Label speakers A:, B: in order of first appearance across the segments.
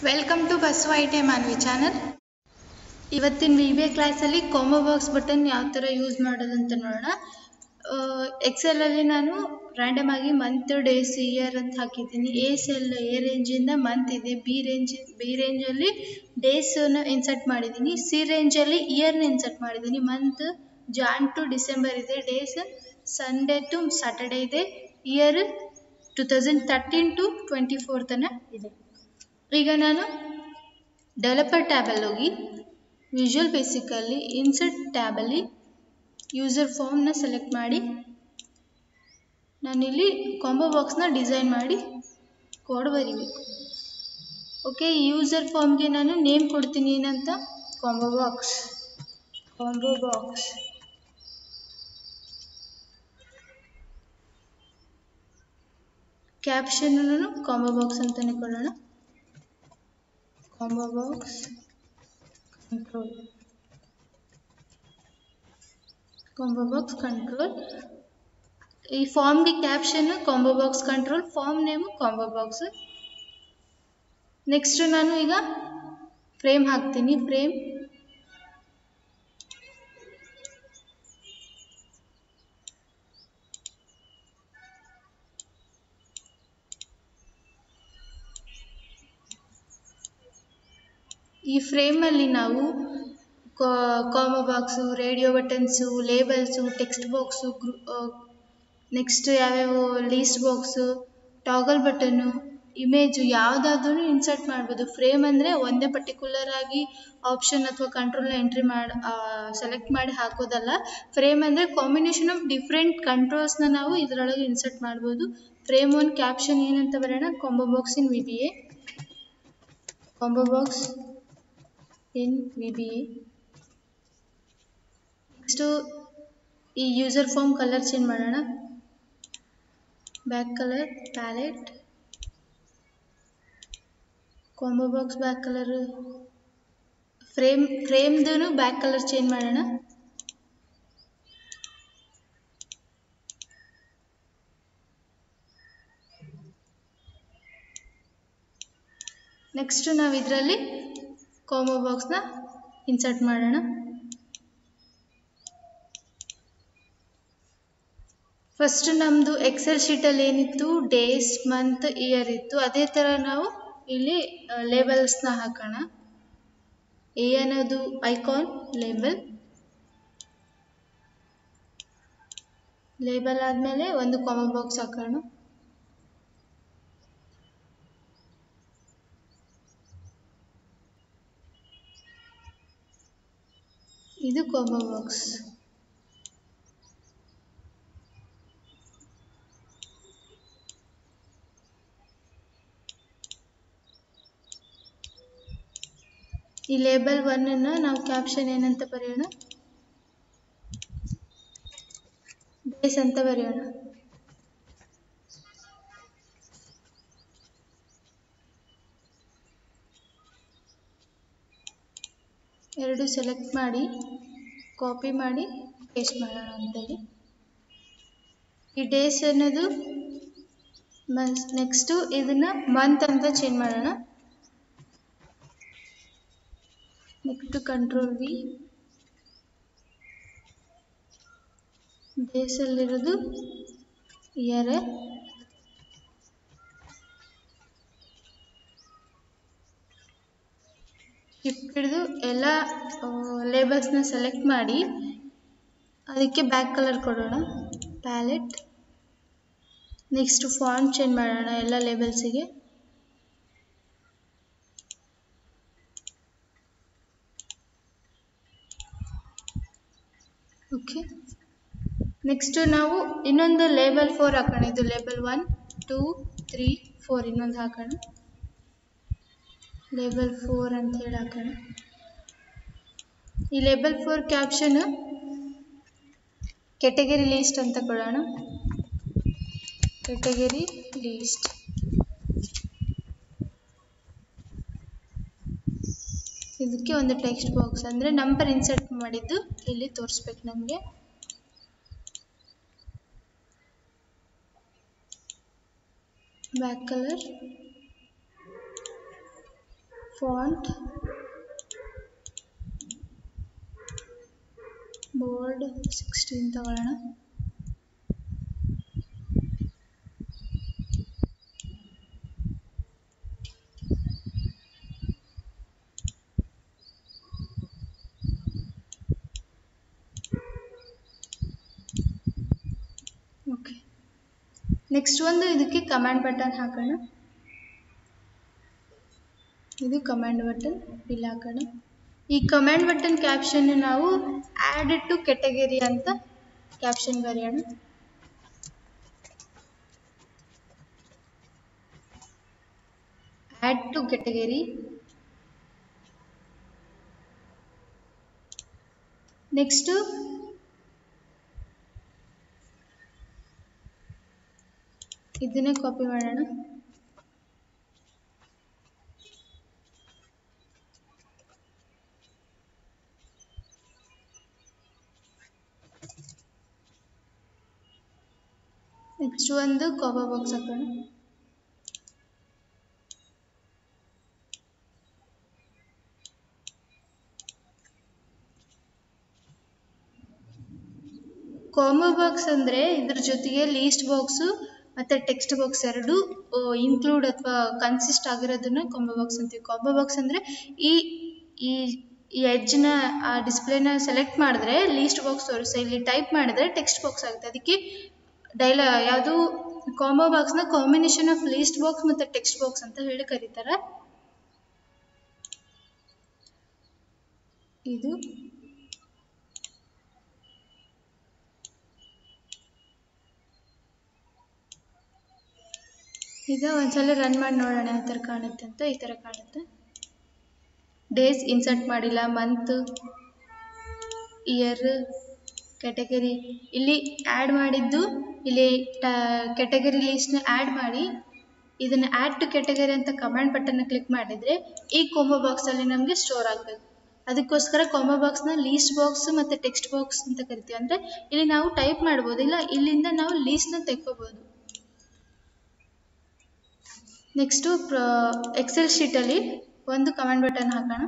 A: welcome to ಬಸ್ಸು I T Manvi channel ಇವತ್ತಿನ V B A ಕ್ಲಾಸಲ್ಲಿ ಕಾಂಬೋ ಬಾಕ್ಸ್ ಬಟನ್ ಯಾವ ಥರ ಯೂಸ್ ಮಾಡೋದು ಅಂತ ನೋಡೋಣ ಎಕ್ಸೆಲಲ್ಲಿ ನಾನು ರ್ಯಾಂಡಮ್ ಆಗಿ ಮಂತ್ ಡೇಸ್ ಇಯರ್ ಅಂತ ಹಾಕಿದ್ದೀನಿ ಎ ಸೆಲ್ ಎ ರೇಂಜಿಂದ ಮಂತ್ ಇದೆ ಬಿ ರೇಂಜ್ ಬಿ ರೇಂಜಲ್ಲಿ ಡೇಸನ್ನು ಇನ್ಸರ್ಟ್ ಮಾಡಿದ್ದೀನಿ ಸಿ ರೇಂಜಲ್ಲಿ ಇಯರ್ನ ಇನ್ಸರ್ಟ್ ಮಾಡಿದ್ದೀನಿ ಮಂತ್ ಜಾನ್ ಟು ಡಿಸೆಂಬರ್ ಇದೆ ಡೇಸ್ ಸಂಡೇ ಟು ಸ್ಯಾಟರ್ಡೇ ಇದೆ year two thousand thirteen to twenty four ತನಕ ಇದೆ ಈಗ ನಾನು ಡೆವಲಪರ್ ಟ್ಯಾಬಲ್ಲಿ ಹೋಗಿ ವಿಜುವಲ್ ಬೇಸಿಕಲ್ಲಿ ಇನ್ಸರ್ಟ್ ಟ್ಯಾಬಲ್ಲಿ ಯೂಸರ್ ಫಾರ್ಮ್ನ ಸೆಲೆಕ್ಟ್ ಮಾಡಿ ನಾನಿಲ್ಲಿ ಕಾಂಬೋ ಬಾಕ್ಸ್ನ ಡಿಸೈನ್ ಮಾಡಿ ಕೋಡ್ ಬರಿಬೇಕು ಓಕೆ ಯೂಸರ್ ಫಾರ್ಮ್ಗೆ ನಾನು ನೇಮ್ ಕೊಡ್ತೀನಿ ಏನಂತ combo box combo box caption combo box ಅಂತಾನೆ ಕೊಡೋಣ combo box control combo box control ಈ ಫಾರ್ಮ್ಗೆ caption combo box control form name combo box next ನಾನು ಈಗ ಫ್ರೇಮ್ ಹಾಕ್ತೀನಿ ಫ್ರೇಮ್ ಈ ಫ್ರೇಮಲ್ಲಿ ನಾವು combo box radio buttons labels text box group next ಯಾವ್ಯಾವ ಲೀಸ್ಟ್ ಬಾಕ್ಸು ಟಾಗಲ್ ಬಟನ್ನು ಇಮೇಜು ಯಾವುದಾದ್ರೂ ಇನ್ಸರ್ಟ್ ಮಾಡ್ಬೋದು ಫ್ರೇಮ್ ಅಂದರೆ ಒಂದೇ ಪರ್ಟಿಕ್ಯುಲರ್ ಆಗಿ ಆಪ್ಷನ್ ಅಥವಾ ಕಂಟ್ರೋಲ್ನ ಎಂಟ್ರಿ ಮಾಡಿ ಸೆಲೆಕ್ಟ್ ಮಾಡಿ ಹಾಕೋದಲ್ಲ ಫ್ರೇಮ್ ಅಂದರೆ ಕಾಂಬಿನೇಷನ್ ಆಫ್ ಡಿಫ್ರೆಂಟ್ ಕಂಟ್ರೋಲ್ಸ್ನ ನಾವು ಇದರೊಳಗೆ ಇನ್ಸರ್ಟ್ ಮಾಡ್ಬೋದು ಫ್ರೇಮ್ ಒನ್ ಕ್ಯಾಪ್ಷನ್ ಏನಂತ ಬರೋಣ combo box in V B A combo box in V B A next ಈ ಯೂಸರ್ ಫಾರ್ಮ್ ಕಲರ್ ಚೇಂಜ್ ಮಾಡೋಣ back colour palette combo box back colour frame ಫ್ರೇಮ್ದು back colour change ಮಾಡೋಣ next ನಾವು ಇದರಲ್ಲಿ combo ಬಾಕ್ಸ್ನ insert ಮಾಡೋಣ first ನಮ್ಮದು Excel ಶೀಟಲ್ಲಿ ಏನಿತ್ತು ಡೇಸ್ ಮಂತ್ ಇಯರ್ ಇತ್ತು ಅದೇ ಥರ ನಾವು ಇಲ್ಲಿ ಲೇಬಲ್ಸ್ನ ಹಾಕೋಣ ಎ ಅನ್ನೋದು ಐಕಾನ್ ಲೇಬಲ್ ಲೇಬಲ್ ಆದಮೇಲೆ ಒಂದು ಕಾಮೋ ಬಾಕ್ಸ್ ಹಾಕೋಣ ಇದು ಕಾಮೋ ಬಾಕ್ಸ್ ಈ ಲೇಬಲ್ ಒನ್ನನ್ನು ನಾವು ಕ್ಯಾಪ್ಷನ್ ಏನಂತ ಬರೆಯೋಣ ಡೇಸ್ ಅಂತ ಬರೆಯೋಣ ಎರಡು ಸೆಲೆಕ್ಟ್ ಮಾಡಿ ಕಾಪಿ ಮಾಡಿ ಪೇಸ್ಟ್ ಮಾಡೋಣ ಅಂತೇಳಿ ಈ ಡೇಸ್ ಅನ್ನೋದು ನೆಕ್ಸ್ಟು ಇದನ್ನು ಮಂತ್ ಅಂತ ಚೇಂಜ್ ಮಾಡೋಣ ನೆಕ್ಸ್ಟ್ ಕಂಟ್ರೋಲ್ ವಿ ಬೇಸಲ್ಲಿರೋದು ಇಯರ್ ಶಿಫ್ಟ್ ಹಿಡಿದು ಎಲ್ಲ ಲೇಬಲ್ಸ್ನ ಸೆಲೆಕ್ಟ್ ಮಾಡಿ ಅದಕ್ಕೆ ಬ್ಯಾಕ್ ಕಲರ್ ಕೊಡೋಣ ಪ್ಯಾಲೆಟ್ ನೆಕ್ಸ್ಟ್ ಫಾಂಟ್ ಚೇಂಜ್ ಮಾಡೋಣ ಎಲ್ಲ ಲೇಬಲ್ಸಿಗೆ ಓಕೆ ನೆಕ್ಸ್ಟ್ ನಾವು ಇನ್ನೊಂದು ಲೇಬಲ್ ಫೋರ್ ಹಾಕೋಣ ಇದು label one two three four ಇನ್ನೊಂದು ಹಾಕೋಣ ಲೇಬಲ್ ಫೋರ್ ಅಂತ ಹೇಳಿ ಹಾಕೋಣ ಈ label four caption category list ಅಂತ ಕೊಡೋಣ ಕೆಟಗರಿ ಲೀಸ್ಟ್ ಇದಕ್ಕೆ ಒಂದು ಟೆಕ್ಸ್ಟ್ ಬಾಕ್ಸ್ ಅಂದರೆ ನಂಬರ್ ಇನ್ಸರ್ಟ್ ಮಾಡಿದ್ದು ಇಲ್ಲಿ ತೋರಿಸ್ಬೇಕು ನಮಗೆ back colour font bold sixteen ತಗೊಳ್ಳೋಣ ಓಕೆ ನೆಕ್ಸ್ಟ್ ಒಂದು ಇದಕ್ಕೆ ಕಮಾಂಡ್ ಬಟನ್ ಹಾಕೋಣ ಇದು ಕಮಾಂಡ್ ಬಟನ್ ಇಲ್ಲಿ ಹಾಕೋಣ ಈ ಕಮಾಂಡ್ ಬಟನ್ ಕ್ಯಾಪ್ಷನ್ ನಾವು ಆ್ಯಡ್ ಟು ಕೆಟಗರಿ ಅಂತ ಕ್ಯಾಪ್ಷನ್ ಬರೆಯೋಣ ಆ್ಯಡ್ ಟು ಕೆಟಗರಿ ನೆಕ್ಸ್ಟು ಇದನ್ನೇ ಕಾಪಿ ಮಾಡೋಣ ನೆಕ್ಸ್ಟ್ ಒಂದು ಕಾಬಾ ಬಾಕ್ಸ್ ಹಾಕೋಣ ಕಾಂಬೋ ಬಾಕ್ಸ್ ಅಂದರೆ ಇದ್ರ ಜೊತೆಗೆ ಲೀಸ್ಟ್ ಬಾಕ್ಸು ಮತ್ತು ಟೆಕ್ಸ್ಟ್ ಬಾಕ್ಸ್ ಎರಡು ಇನ್ಕ್ಲೂಡ್ ಅಥವಾ ಕನ್ಸಿಸ್ಟ್ ಆಗಿರೋದನ್ನ ಕಾಂಬೋ ಬಾಕ್ಸ್ ಅಂತೀವಿ ಕಾಂಬೋ ಬಾಕ್ಸ್ ಅಂದರೆ ಈ ಈ ಈ ಎಡ್ಜ್ನ ಆ ಡಿಸ್ಪ್ಲೇನ ಸೆಲೆಕ್ಟ್ ಮಾಡಿದ್ರೆ ಲೀಸ್ಟ್ ಬಾಕ್ಸ್ ತೋರಿಸ್ತಾ ಇಲ್ಲಿ ಟೈಪ್ ಮಾಡಿದ್ರೆ ಟೆಕ್ಸ್ಟ್ ಬಾಕ್ಸ್ ಆಗುತ್ತೆ ಅದಕ್ಕೆ ಡೈಲ ಯಾವುದು ಕಾಂಬೋ ಬಾಕ್ಸ್ನ ಕಾಂಬಿನೇಷನ್ ಆಫ್ ಲೀಸ್ಟ್ ಬಾಕ್ಸ್ ಮತ್ತು ಟೆಕ್ಸ್ಟ್ ಬಾಕ್ಸ್ ಅಂತ ಹೇಳಿ ಕರೀತಾರೆ ಇದು ಈಗ ಒಂದ್ಸಲ ರನ್ ಮಾಡಿ ನೋಡೋಣ ಯಾವ ಥರ ಕಾಣುತ್ತೆ ಅಂತ ಈ ಥರ ಕಾಣುತ್ತೆ ಡೇಸ್ ಇನ್ಸರ್ಟ್ ಮಾಡಿಲ್ಲ ಮಂತ್ ಇಯರ್ ಕೆಟಗರಿ ಇಲ್ಲಿ ಆ್ಯಡ್ ಮಾಡಿದ್ದು ಇಲ್ಲಿ ಕೆಟಗರಿ ಲೀಸ್ಟ್ನ ಆ್ಯಡ್ ಮಾಡಿ ಇದನ್ನು ಆ್ಯಡ್ ಟು ಕೆಟಗರಿ ಅಂತ ಕಮಾಂಡ್ ಬಟನ್ನ ಕ್ಲಿಕ್ ಮಾಡಿದರೆ ಈ ಕೋಂಬೋ ಬಾಕ್ಸಲ್ಲಿ ನಮಗೆ ಸ್ಟೋರ್ ಆಗಬೇಕು ಅದಕ್ಕೋಸ್ಕರ ಕಾಂಬೋ ಬಾಕ್ಸ್ನ ಲೀಸ್ಟ್ ಬಾಕ್ಸ್ ಮತ್ತು ಟೆಕ್ಸ್ಟ್ ಬಾಕ್ಸ್ ಅಂತ ಕರಿತೀವಿ ಅಂದರೆ ಇಲ್ಲಿ ನಾವು ಟೈಪ್ ಮಾಡ್ಬೋದು ಇಲ್ಲ ಇಲ್ಲಿಂದ ನಾವು ಲೀಸ್ಟ್ನ ತೆಕ್ಕೋಬೋದು ನೆಕ್ಸ್ಟು ಪ್ರ ಎಕ್ಸೆಲ್ ಶೀಟಲ್ಲಿ ಒಂದು ಕಮೆಂಟ್ ಬಟನ್ ಹಾಕೋಣ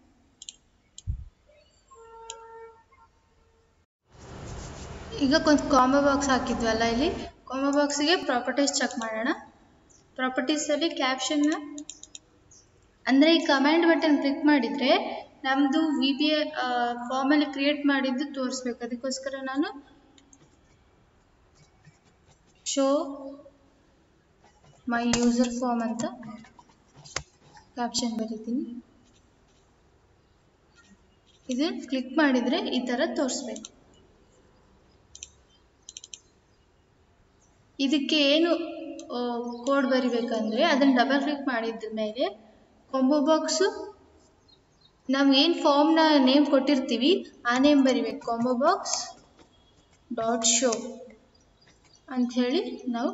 A: ಈಗ ಒಂದು ಕಾಂಬೋ ಬಾಕ್ಸ್ ಹಾಕಿದ್ವಲ್ಲ ಇಲ್ಲಿ ಕಾಂಬೋ ಬಾಕ್ಸಿಗೆ ಪ್ರಾಪರ್ಟೀಸ್ ಚೆಕ್ ಮಾಡೋಣ ಪ್ರಾಪರ್ಟೀಸಲ್ಲಿ ಕ್ಯಾಪ್ಷನ್ನ ಅಂದರೆ ಈ ಕಮಾಂಡ್ ಬಟನ್ ಕ್ಲಿಕ್ ಮಾಡಿದರೆ ನಮ್ಮದು ವಿ ಬಿ ಎ ಫಾರ್ಮಲ್ಲಿ ಕ್ರಿಯೇಟ್ ಮಾಡಿದ್ದು ತೋರಿಸ್ಬೇಕು ಅದಕ್ಕೋಸ್ಕರ ನಾನು ಶೋ ಮೈ ಯೂಸರ್ ಫಾರ್ಮ್ ಅಂತ ಕ್ಯಾಪ್ಷನ್ ಬರೀತೀನಿ ಇದು ಕ್ಲಿಕ್ ಮಾಡಿದರೆ ಈ ಥರ ತೋರಿಸ್ಬೇಕು ಇದಕ್ಕೆ ಏನು ಕೋಡ್ ಬರಿಬೇಕಂದ್ರೆ ಅದನ್ನು ಡಬಲ್ ಕ್ಲಿಕ್ ಮಾಡಿದ ಮೇಲೆ ಕಾಂಬೋ ಬಾಕ್ಸು ನಾವು ಏನು ಫಾರ್ಮ್ನ ನೇಮ್ ಕೊಟ್ಟಿರ್ತೀವಿ ಆ ನೇಮ್ ಬರಿಬೇಕು ಕಾಂಬೋ ಬಾಕ್ಸ್ ಡಾಟ್ ಶೋ ಅಂಥೇಳಿ ನಾವು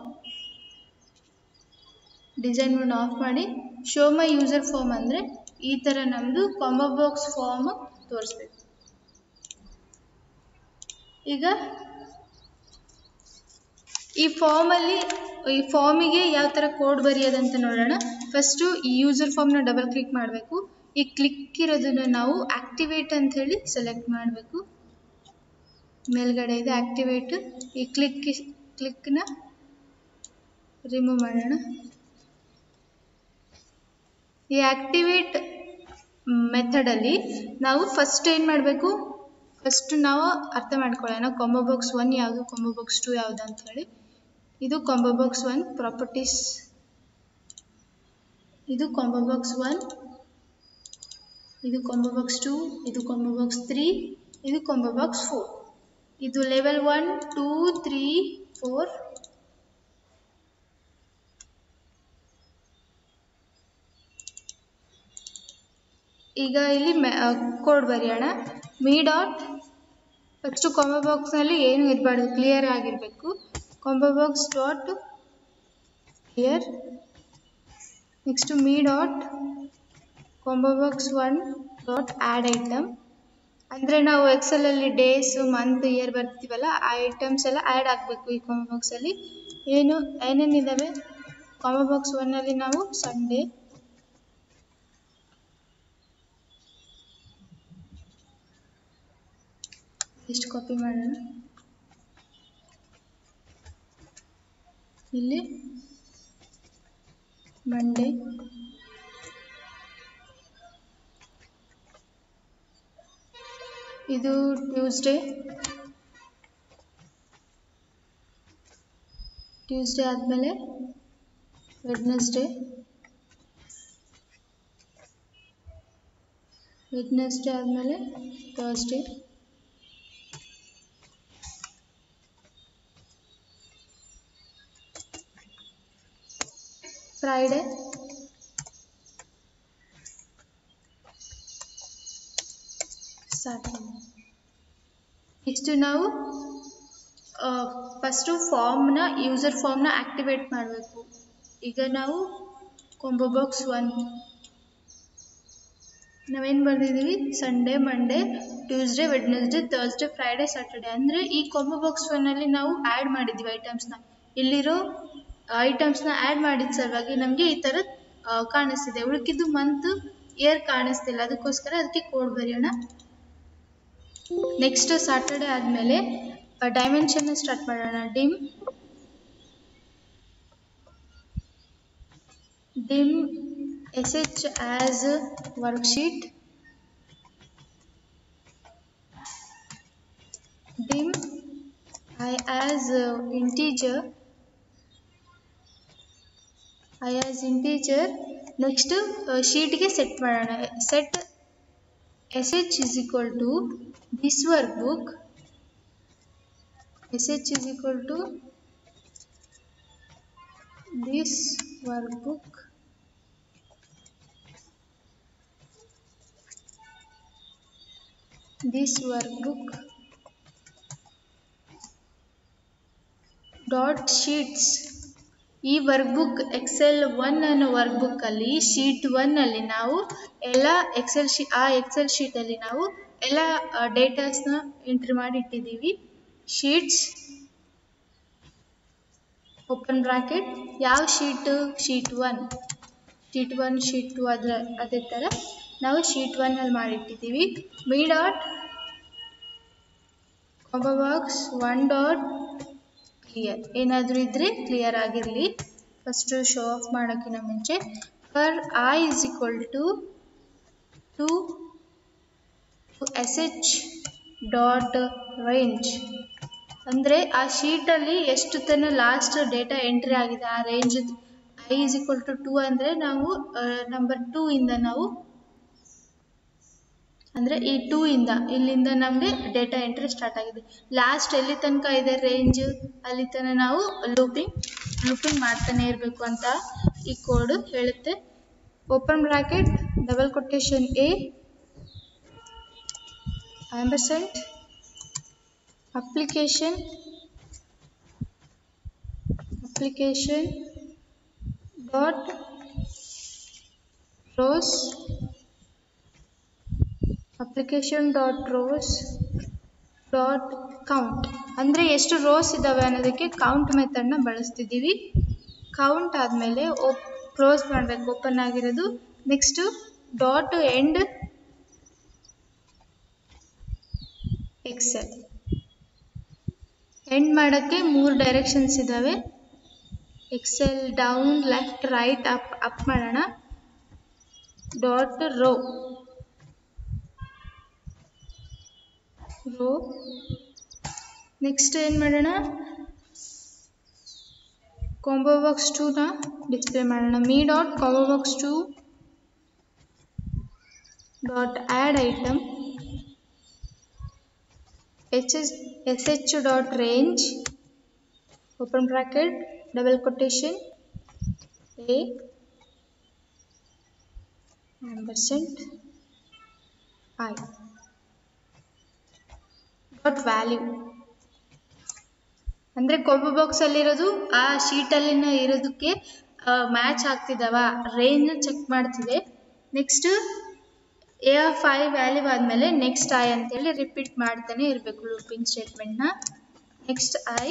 A: ಡಿಸೈನ್ ಮೋಡ್ ಆಫ್ ಮಾಡಿ ಶೋ ಮೈ ಯೂಸರ್ ಫಾರ್ಮ್ ಅಂದರೆ ಈ ಥರ ನಮ್ಮದು ಕಾಂಬೋ ಬಾಕ್ಸ್ ಫಾರ್ಮ್ ತೋರಿಸ್ಬೇಕು ಈಗ ಈ ಫಾರ್ಮಲ್ಲಿ ಈ ಫಾರ್ಮಿಗೆ ಯಾವ ಥರ ಕೋಡ್ ಬರೆಯೋದಂತ ನೋಡೋಣ ಫಸ್ಟು ಈ ಯೂಸರ್ ಫಾರ್ಮ್ನ ಡಬಲ್ ಕ್ಲಿಕ್ ಮಾಡಬೇಕು ಈ ಕ್ಲಿಕ್ ಇರೋದನ್ನು ನಾವು ಆಕ್ಟಿವೇಟ್ ಅಂತ ಹೇಳಿ ಸೆಲೆಕ್ಟ್ ಮಾಡಬೇಕು ಮೇಲ್ಗಡೆ ಇದೆ ಆಕ್ಟಿವೇಟ್ ಈ ಕ್ಲಿಕ್ ಕ್ಲಿಕ್ನ ರಿಮೂವ್ ಮಾಡೋಣ ಈ ಆಕ್ಟಿವೇಟ್ ಮೆಥಡಲ್ಲಿ ನಾವು ಫಸ್ಟ್ ಏನು ಮಾಡಬೇಕು ಫಸ್ಟ್ ನಾವು ಅರ್ಥ ಮಾಡ್ಕೊಳ್ಳೋಣ ಕಾಂಬೋ ಬಾಕ್ಸ್ ಒನ್ ಯಾವುದು ಕಾಂಬೋ ಬಾಕ್ಸ್ ಟು ಯಾವುದು ಅಂತ ಹೇಳಿ ಇದು ಕಾಂಬೋ ಬಾಕ್ಸ್ ಒನ್ ಪ್ರಾಪರ್ಟೀಸ್ ಇದು ಕಾಂಬೋ ಬಾಕ್ಸ್ ಒನ್ ಇದು ಕಾಂಬೋ ಬಾಕ್ಸ್ ಟು ಇದು ಕಾಂಬೋ ಬಾಕ್ಸ್ ತ್ರೀ ಇದು ಕಾಂಬೋ ಬಾಕ್ಸ್ ಫೋರ್ ಇದು level one two three four ಈಗ ಇಲ್ಲಿ ಕೋಡ್ ಬರೆಯೋಣ ಮೀ ಡಾಟ್ ಫಸ್ಟು ಕಾಂಬೋ ಬಾಕ್ಸ್ನಲ್ಲಿ ಏನು ಇರಬಾರ್ದು ಕ್ಲಿಯರ್ ಆಗಿರಬೇಕು combo box dot clear next me dot combo box one dot add item ಅಂದರೆ ನಾವು ಎಕ್ಸೆಲಲ್ಲಿ ಡೇಸು ಮಂತ್ ಇಯರ್ ಬರ್ತೀವಲ್ಲ ಆ ಐಟಮ್ಸ್ ಎಲ್ಲ ಆ್ಯಡ್ ಆಗಬೇಕು ಈ ಕಾಂಬೋ ಬಾಕ್ಸಲ್ಲಿ ಏನು ಏನೇನಿದ್ದಾವೆ ಕಾಂಬೋ ಬಾಕ್ಸ್ ಒನ್ನಲ್ಲಿ ನಾವು ಸಂಡೇ ಎಷ್ಟು ಕಾಪಿ ಮಾಡೋಣ ಇಲ್ಲಿ ಮಂಡೇ ಇದು ಟ್ಯೂಸ್ಡೇ ಟ್ಯೂಸ್ಡೇ ಆದಮೇಲೆ ವೆಡ್ನೆಸ್ಡೇ ವೆಡ್ನೆಸ್ಡೇ ಆದಮೇಲೆ ಥರ್ಸ್ಡೇ ಫ್ರೈಡೇ ಸ್ಟಾರ್ಟ್ ನೆಕ್ಸ್ಟ್ ನಾವು ಫಸ್ಟು ಫಾರ್ಮ್ನ ಯೂಸರ್ ಫಾರ್ಮ್ನ ಆಕ್ಟಿವೇಟ್ ಮಾಡಬೇಕು ಈಗ ನಾವು ಕೊಂಬೋ ಬಾಕ್ಸ್ ಒನ್ ನಾವೇನು ಬರೆದಿದ್ದೀವಿ Sunday Monday Tuesday Wednesday Thursday Friday Saturday ಅಂದರೆ ಈ ಕೊಂಬೋ ಬಾಕ್ಸ್ ಒನ್ನಲ್ಲಿ ನಾವು ಆ್ಯಡ್ ಮಾಡಿದ್ದೀವಿ ಐಟಮ್ಸ್ನ ಇಲ್ಲಿರೋ ಐಟಮ್ಸ್ನ ಆ್ಯಡ್ ಮಾಡಿದ ಸಲುವಾಗಿ ನಮಗೆ ಈ ಥರ ಕಾಣಿಸ್ತಿದೆ ಉಳ್ಕಿದ್ದು ಮಂತ್ ಇಯರ್ ಕಾಣಿಸ್ತಿಲ್ಲ ಅದಕ್ಕೋಸ್ಕರ ಅದಕ್ಕೆ ಕೋಡ್ ಬರೆಯೋಣ ನೆಕ್ಸ್ಟ್ ಸಾಟರ್ಡೆ ಆದಮೇಲೆ ಡೈಮೆನ್ಷನ್ನ ಸ್ಟಾರ್ಟ್ ಮಾಡೋಣ dim dim S H as worksheet dim I as integer I as integer next ಶೀಟ್ಗೆ ಸೆಟ್ ಮಾಡೋಣ set S H is equal to this workbook sh is equal to this workbook this workbook dot sheets ಈ workbook Excel one ಅನ್ನೋ ವರ್ಕ್ಬುಕ್ಕಲ್ಲಿ sheet ಒನ್ನಲ್ಲಿ ನಾವು ಎಲ್ಲ Excel ಶೀ ಆ Excel ಶೀಟಲ್ಲಿ ನಾವು ಎಲ್ಲ ಡೇಟಾಸ್ನ ಎಂಟ್ರಿ ಮಾಡಿ ಇಟ್ಟಿದ್ದೀವಿ ಶೀಟ್ಸ್ ಓಪನ್ ಬ್ರಾಕೆಟ್ ಯಾವ sheet sheet one sheet one sheet two ಅದರ ಅದೇ ಥರ ನಾವು ಶೀಟ್ ಒನ್ನಲ್ಲಿ ಮಾಡಿಟ್ಟಿದ್ದೀವಿ me dot combo box one dot clear ಏನಾದರೂ ಇದ್ದರೆ ಕ್ಲಿಯರ್ ಆಗಿರಲಿ ಫಸ್ಟು ಶೋ ಆಫ್ ಮಾಡೋಕ್ಕಿಂತ ಮುಂಚೆ for I is equal to to S H dot range ಅಂದರೆ ಆ ಶೀಟಲ್ಲಿ ಎಷ್ಟು ತನ ಲಾಸ್ಟ್ ಡೇಟಾ ಎಂಟ್ರಿ ಆಗಿದೆ ಆ range I is equal to two ಅಂದರೆ ನಾವು ನಂಬರ್ ಟೂ ಇಂದ ನಾವು ಅಂದರೆ ಈ ಟೂ ಇಂದ ಇಲ್ಲಿಂದ ನಮಗೆ ಡೇಟಾ ಎಂಟ್ರಿ ಸ್ಟಾರ್ಟ್ ಆಗಿದೆ ಲಾಸ್ಟ್ ಎಲ್ಲಿ ತನಕ ಇದೆ ರೇಂಜ್ ಅಲ್ಲಿ ತನಕ ನಾವು ಲೂಪಿಂಗ್ ಲೂಪಿಂಗ್ ಮಾಡ್ತಾನೆ ಇರಬೇಕು ಅಂತ ಈ ಕೋಡ್ ಹೇಳುತ್ತೆ open bracket double quotation A ampersand application application dot rows application dot rows dot count ಅಂದರೆ ಎಷ್ಟು ರೋಸ್ ಇದ್ದಾವೆ ಅನ್ನೋದಕ್ಕೆ ಕೌಂಟ್ ಮೆಥಡ್ನ ಬಳಸ್ತಿದ್ದೀವಿ ಕೌಂಟ್ ಆದಮೇಲೆ ಓಪ್ ಕ್ಲೋಸ್ ಮಾಡಬೇಕು ಓಪನ್ ಆಗಿರೋದು next dot end Excel end ಮಾಡೋಕ್ಕೆ ಮೂರು ಡೈರೆಕ್ಷನ್ಸ್ ಇದ್ದಾವೆ Excel down left right up up ಮಾಡೋಣ ಡಾಟ್ ರೋ ರೋ ನೆಕ್ಸ್ಟ್ ಏನು ಮಾಡೋಣ ಕಾಂಬೋ ಬಾಕ್ಸ್ ಟೂನ ಡಿಸ್ಪ್ಲೇ ಮಾಡೋಣ me dot combo box two dot add item sh sh dot range open bracket double quotation a ampersand i dot value ಅಂದರೆ ಕೊಬ್ಬು ಬಾಕ್ಸಲ್ಲಿರೋದು ಆ ಶೀಟಲ್ಲಿನ ಇರೋದಕ್ಕೆ ಮ್ಯಾಚ್ ಆಗ್ತಿದ್ದಾವ ರೇಂಜ್ ಚೆಕ್ ಮಾಡ್ತಿದೆ next A of I value ಆದಮೇಲೆ ನೆಕ್ಸ್ಟ್ ಐ ಅಂತೇಳಿ repeat ಮಾಡ್ತಾನೆ ಇರಬೇಕು ಲೂಪಿಂಗ್ ಸ್ಟೇಟ್ಮೆಂಟ್ನ ನೆಕ್ಸ್ಟ್ ಐ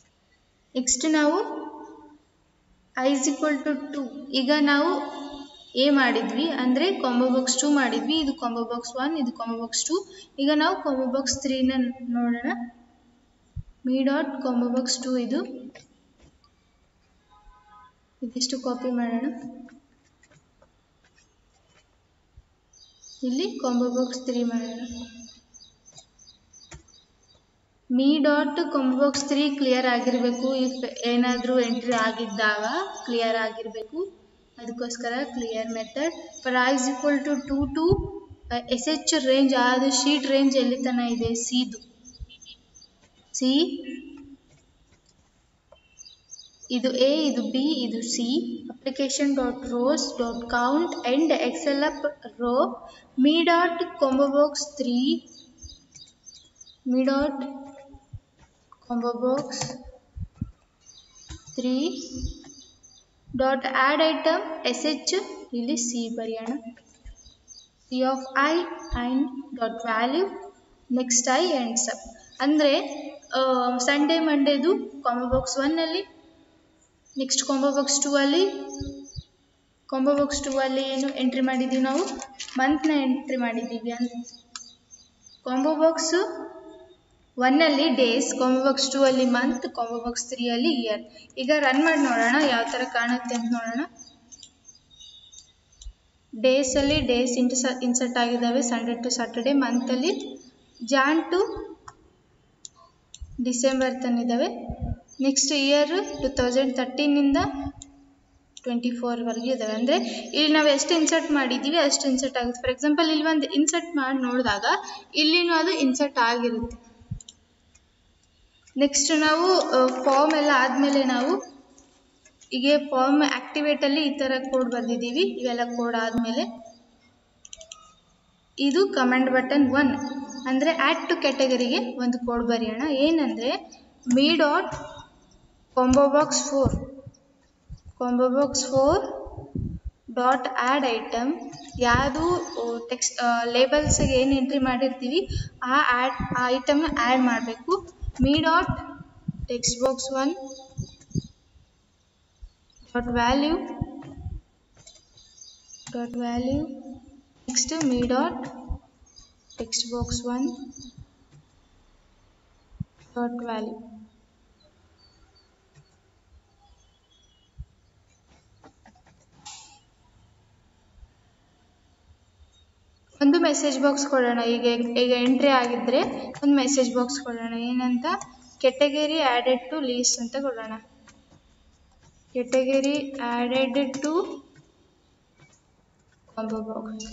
A: ನೆಕ್ಸ್ಟ್ ನಾವು I is equal to two ಈಗ ನಾವು ಎ ಮಾಡಿದ್ವಿ ಅಂದರೆ ಕಾಂಬೋ ಬಾಕ್ಸ್ ಟೂ ಮಾಡಿದ್ವಿ ಇದು ಕಾಂಬೋ ಬಾಕ್ಸ್ ಒನ್ ಇದು ಕಾಂಬೋ ಬಾಕ್ಸ್ ಟೂ ಈಗ ನಾವು ಕಾಂಬೋ ಬಾಕ್ಸ್ ತ್ರೀನ ನೋಡೋಣ me dot combo box two ಇದು ಇದಿಷ್ಟು ಕಾಪಿ ಮಾಡೋಣ ಇಲ್ಲಿ ಕಾಂಬೋ ಬಾಕ್ಸ್ ತ್ರೀ ಮಾಡೋಣ me dot combo box three clear ಆಗಿರಬೇಕು ಇಫ್ ಏನಾದರೂ ಎಂಟ್ರಿ ಆಗಿದ್ದಾಗ ಕ್ಲಿಯರ್ ಆಗಿರಬೇಕು ಅದಕ್ಕೋಸ್ಕರ clear method for I is equal to two to S H range ಆದ ಶೀಟ್ ರೇಂಜ್ ಎಲ್ಲಿ ತನಕ ಇದೆ ಸಿದು ಸಿ ಇದು ಎ ಇದು ಬಿ ಇದು C application dot rows dot count end Excel up row me dot combo box three me dot combo box three dot add item S H ಇಲ್ಲಿ C ಬರೆಯೋಣ C of I and dot value next I and sub ಅಂದರೆ Sunday ಮಂಡೇದು combo box ಒನ್ನಲ್ಲಿ next combo box two ಅಲ್ಲಿ combo box two ಅಲ್ಲಿ ಏನು entry ಮಾಡಿದ್ದೀವಿ ನಾವು ಮಂತ್ನ ಎಂಟ್ರಿ ಮಾಡಿದ್ದೀವಿ ಅಂತ ಕಾಂಬೋ ಬಾಕ್ಸ್ ಒನ್ನಲ್ಲಿ ಡೇಸ್ ಕಾಂಬೋ ಬಾಕ್ಸ್ ಟೂ ಅಲ್ಲಿ ಮಂತ್ ಕಾಂಬೋ ಬಾಕ್ಸ್ ತ್ರೀ ಅಲ್ಲಿ ಇಯರ್ ಈಗ ರನ್ ಮಾಡಿ ನೋಡೋಣ ಯಾವ ಥರ ಕಾಣುತ್ತೆ ಅಂತ ನೋಡೋಣ ಡೇಸ್ ಅಲ್ಲಿ ಡೇಸ್ ಇಂಟು ಇನ್ಸರ್ಟ್ ಆಗಿದ್ದಾವೆ ಸಂಡೇ ಟು ಸಾಟರ್ಡೆ ಮಂತಲ್ಲಿ ಜಾನ್ ಟು ಡಿಸೆಂಬರ್ ತನಿದ್ದಾವೆ ನೆಕ್ಸ್ಟ್ ಇಯರ್ ಟು ತೌಸಂಡ್ ತರ್ಟೀನಿಂದ ಟ್ವೆಂಟಿ ಫೋರ್ವರೆಗೂ ಇದ್ದಾವೆ ಅಂದರೆ ಇಲ್ಲಿ ನಾವು ಎಷ್ಟು ಇನ್ಸರ್ಟ್ ಮಾಡಿದ್ದೀವಿ ಅಷ್ಟು ಇನ್ಸರ್ಟ್ ಆಗುತ್ತೆ ಫಾರ್ ಎಕ್ಸಾಂಪಲ್ ಇಲ್ಲಿ ಒಂದು ಇನ್ಸರ್ಟ್ ಮಾಡಿ ನೋಡಿದಾಗ ಇಲ್ಲಿನೂ ಅದು ಇನ್ಸರ್ಟ್ ಆಗಿರುತ್ತೆ ನೆಕ್ಸ್ಟ್ ನಾವು ಫಾರ್ಮ್ ಎಲ್ಲ ಆದಮೇಲೆ ನಾವು ಹೀಗೆ ಫಾರ್ಮ್ ಆ್ಯಕ್ಟಿವೇಟಲ್ಲಿ ಈ ಥರ ಕೋಡ್ ಬರೆದಿದ್ದೀವಿ ಇವೆಲ್ಲ ಕೋಡ್ ಆದಮೇಲೆ ಇದು ಕಮೆಂಟ್ ಬಟನ್ ಒನ್ ಅಂದರೆ ಆ್ಯಡ್ ಟು ಕ್ಯಾಟಗರಿಗೆ ಒಂದು ಕೋಡ್ ಬರೆಯೋಣ ಏನಂದರೆ me dot combo box four combo box four dot add item ಯಾವುದು ಟೆಕ್ಸ್ಟ್ ಲೇಬಲ್ಸ್ಗೆ ಏನು ಎಂಟ್ರಿ ಮಾಡಿರ್ತೀವಿ ಆ ಆ್ಯಡ್ ಆ ಐಟಮ್ನ ಆ್ಯಡ್ ಮಾಡಬೇಕು me dot text box one dot value dot value next me dot text box one dot value ಒಂದು message box ಕೊಡೋಣ ಈಗ ಈಗ ಎಂಟ್ರಿ ಆಗಿದ್ದರೆ ಒಂದು ಮೆಸೇಜ್ ಬಾಕ್ಸ್ ಕೊಡೋಣ ಏನಂತ ಕೆಟಗರಿ ಆ್ಯಡೆಡ್ ಟು ಲೀಸ್ಟ್ ಅಂತ ಕೊಡೋಣ category added to combo box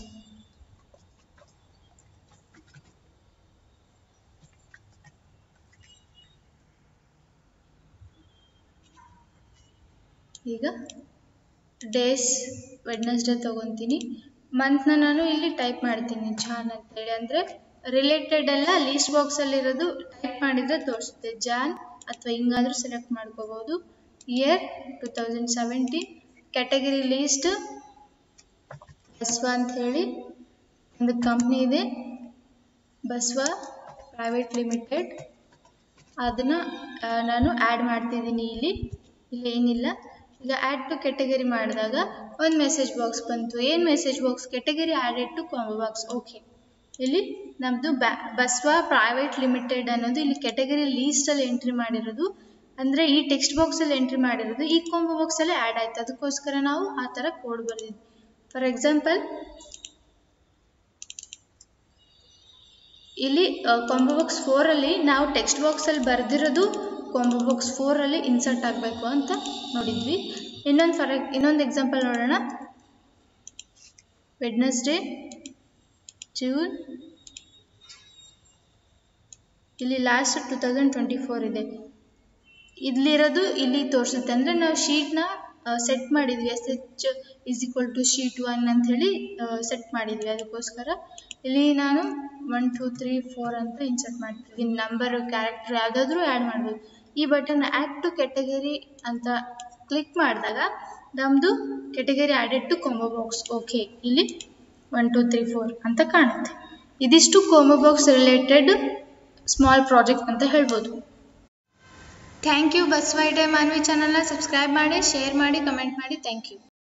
A: ಈಗ ಡೇಸ್ ವೆಡ್ನೆಸ್ಡೇ ತೊಗೊತೀನಿ ಮಂತ್ನ ನಾನು ಇಲ್ಲಿ ಟೈಪ್ ಮಾಡ್ತೀನಿ ಜಾನ್ ಅಂತೇಳಿ ಅಂದರೆ ರಿಲೇಟೆಡ್ ಎಲ್ಲ ಲೀಸ್ಟ್ ಬಾಕ್ಸಲ್ಲಿರೋದು ಟೈಪ್ ಮಾಡಿದರೆ ತೋರಿಸುತ್ತೆ ಜಾನ್ ಅಥವಾ ಹಿಂಗಾದರೂ ಸೆಲೆಕ್ಟ್ ಮಾಡ್ಕೋಬೋದು year two thousand seventeen category list Basava ಅಂತ ಹೇಳಿ ಒಂದು ಕಂಪ್ನಿ ಇದೆ ಬಸವ ಪ್ರೈವೇಟ್ ಲಿಮಿಟೆಡ್ ಅದನ್ನು ನಾನು ಆ್ಯಡ್ ಮಾಡ್ತಿದ್ದೀನಿ ಇಲ್ಲಿ ಇಲ್ಲಿ ಏನಿಲ್ಲ ಈಗ ಆ್ಯಡ್ ಟು ಕೆಟಗರಿ ಮಾಡಿದಾಗ ಒಂದು ಮೆಸೇಜ್ ಬಾಕ್ಸ್ ಬಂತು ಏನು message box category added to combo box okay ಇಲ್ಲಿ ನಮ್ಮದು ಬ್ಯಾ ಬಸ್ವ ಪ್ರೈವೇಟ್ ಲಿಮಿಟೆಡ್ ಅನ್ನೋದು ಇಲ್ಲಿ ಕೆಟಗರಿ ಲೀಸ್ಟಲ್ಲಿ ಎಂಟ್ರಿ ಮಾಡಿರೋದು ಅಂದರೆ ಈ ಟೆಕ್ಸ್ಟ್ ಬಾಕ್ಸಲ್ಲಿ ಎಂಟ್ರಿ ಮಾಡಿರೋದು ಈ ಕಾಂಬೋ ಬಾಕ್ಸಲ್ಲೇ ಆ್ಯಡ್ ಆಯ್ತು ಅದಕ್ಕೋಸ್ಕರ ನಾವು ಆ ಥರ ಕೋಡ್ ಬರೆದಿದ್ವಿ ಫಾರ್ ಎಕ್ಸಾಂಪಲ್ ಇಲ್ಲಿ ಕಾಂಬೋ ಬಾಕ್ಸ್ ಫೋರಲ್ಲಿ ನಾವು ಟೆಕ್ಸ್ಟ್ ಬಾಕ್ಸಲ್ಲಿ ಬರೆದಿರೋದು ಕಾಂಬೋ ಬಾಕ್ಸ್ ಫೋರಲ್ಲಿ ಇನ್ಸರ್ಟ್ ಆಗಬೇಕು ಅಂತ ನೋಡಿದ್ವಿ ಇನ್ನೊಂದು ಫಾರ್ ಇನ್ನೊಂದು ಎಕ್ಸಾಂಪಲ್ ನೋಡೋಣ ವೆಡ್ನೆಸ್ಡೇ ಜೂನ್ ಇಲ್ಲಿ last two thousand twenty four ಇದೆ ಇಲ್ಲಿರೋದು ಇಲ್ಲಿ ತೋರಿಸುತ್ತೆ ಅಂದರೆ ನಾವು ಶೀಟ್ನ ಸೆಟ್ ಮಾಡಿದ್ವಿ S H is equal to sheet one ಅಂತ ಹೇಳಿ ಸೆಟ್ ಮಾಡಿದ್ವಿ ಅದಕ್ಕೋಸ್ಕರ ಇಲ್ಲಿ ನಾನು ಒನ್ ಟೂ ತ್ರೀ ಫೋರ್ ಅಂತ ಇನ್ಸರ್ಟ್ ಮಾಡ್ತೀವಿ ನಂಬರ್ ಕ್ಯಾರೆಕ್ಟರ್ ಯಾವುದಾದ್ರೂ ಆ್ಯಡ್ ಮಾಡ್ಬೋದು ಈ ಬಟನ್ ಆ್ಯಡ್ ಟು ಕೆಟಗರಿ ಅಂತ ಕ್ಲಿಕ್ ಮಾಡಿದಾಗ ನಮ್ಮದು category added to combo box okay ಇಲ್ಲಿ ಒನ್ ಟೂ ತ್ರೀ ಫೋರ್ ಅಂತ ಕಾಣುತ್ತೆ ಇದಿಷ್ಟು combo box related small project ಅಂತ ಹೇಳ್ಬೋದು ಥ್ಯಾಂಕ್ ಯು ಬಸ್ ವೈ ಡೇ ಮಾನ್ವಿ ಚಾನಲ್ನ ಸಬ್ಸ್ಕ್ರೈಬ್ ಮಾಡಿ ಶೇರ್ ಮಾಡಿ ಕಮೆಂಟ್ ಮಾಡಿ ಥ್ಯಾಂಕ್ ಯು